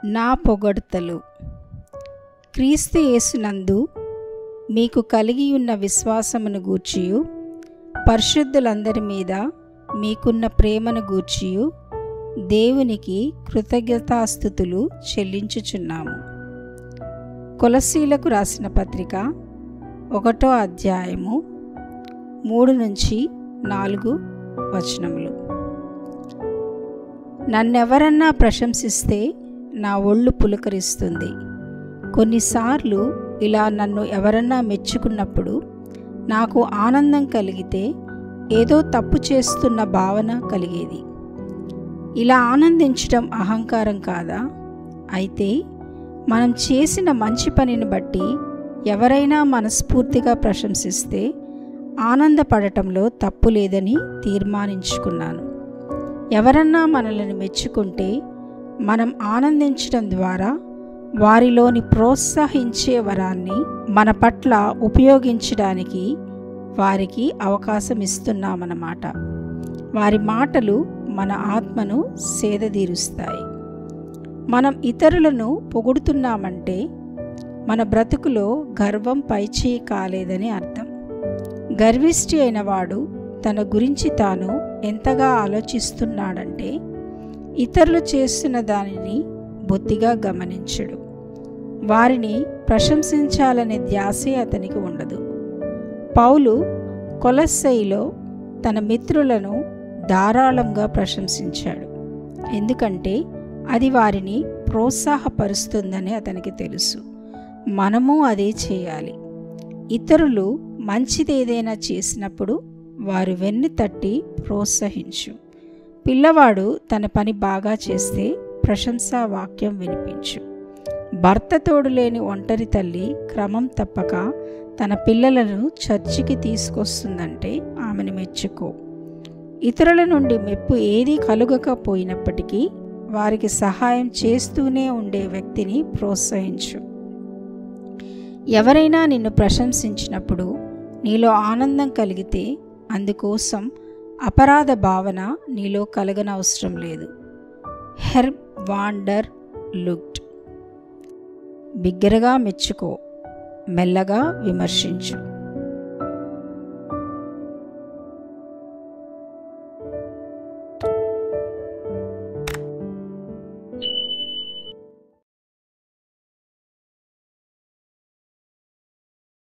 నా పొగడ్తలు క్రీస్తు యేసునందు మీకు కలిగి ఉన్న విశ్వాసమును గూర్చియు పరిశుద్ధులందరి మీద మీకున్న ప్రేమను గూర్చియు దేవునికి కృతజ్ఞతాస్థుతులు చెల్లించుచున్నాము కొలసీలకు రాసిన పత్రిక ఒకటో అధ్యాయము మూడు నుంచి నాలుగు వచనములు నన్నెవరన్నా ప్రశంసిస్తే నా ఒళ్ళు పులకరిస్తుంది కొన్నిసార్లు ఇలా నన్ను ఎవరన్నా మెచ్చుకున్నప్పుడు నాకు ఆనందం కలిగితే ఏదో తప్పు చేస్తున్న భావన కలిగేది ఇలా ఆనందించడం అహంకారం కాదా అయితే మనం చేసిన మంచి పనిని బట్టి ఎవరైనా మనస్ఫూర్తిగా ప్రశంసిస్తే ఆనందపడటంలో తప్పు లేదని తీర్మానించుకున్నాను ఎవరన్నా మనల్ని మెచ్చుకుంటే మనం ఆనందించడం ద్వారా వారిలోని ప్రోత్సహించే వరాన్ని మన పట్ల ఉపయోగించడానికి వారికి అవకాశం ఇస్తున్నామన్నమాట వారి మాటలు మన ఆత్మను సేదతీరుస్తాయి మనం ఇతరులను పొగుడుతున్నామంటే మన బ్రతుకులో గర్వం పైచేయి కాలేదని అర్థం గర్విష్టి అయిన వాడు తన గురించి తాను ఎంతగా ఆలోచిస్తున్నాడంటే ఇతరులు చేస్తున్న దానిని బొత్తిగా గమనించడు వారిని ప్రశంసించాలనే ధ్యాసే అతనికి ఉండదు పౌలు కొలస్సైలో తన మిత్రులను ధారాళంగా ప్రశంసించాడు ఎందుకంటే అది వారిని ప్రోత్సాహపరుస్తుందని అతనికి తెలుసు మనము అదే చేయాలి ఇతరులు మంచిదేదైనా చేసినప్పుడు వారు వెన్ను తట్టి ప్రోత్సహించు పిల్లవాడు తన పని బాగా చేస్తే ప్రశంసా వాక్యం వినిపించు భర్త తోడు లేని ఒంటరి తల్లి క్రమం తప్పక తన పిల్లలను చర్చికి తీసుకొస్తుందంటే ఆమెను మెచ్చుకో ఇతరుల నుండి మెప్పు ఏది కలుగకపోయినప్పటికీ వారికి సహాయం చేస్తూనే ఉండే వ్యక్తిని ప్రోత్సహించు ఎవరైనా నిన్ను ప్రశంసించినప్పుడు నీలో ఆనందం కలిగితే అందుకోసం అపరాధ భావన నీలో కలగనవసరం లేదు హెర్బ్ వాండర్ లుక్డ్ బిగ్గరగా మెచ్చుకో మెల్లగా విమర్శించు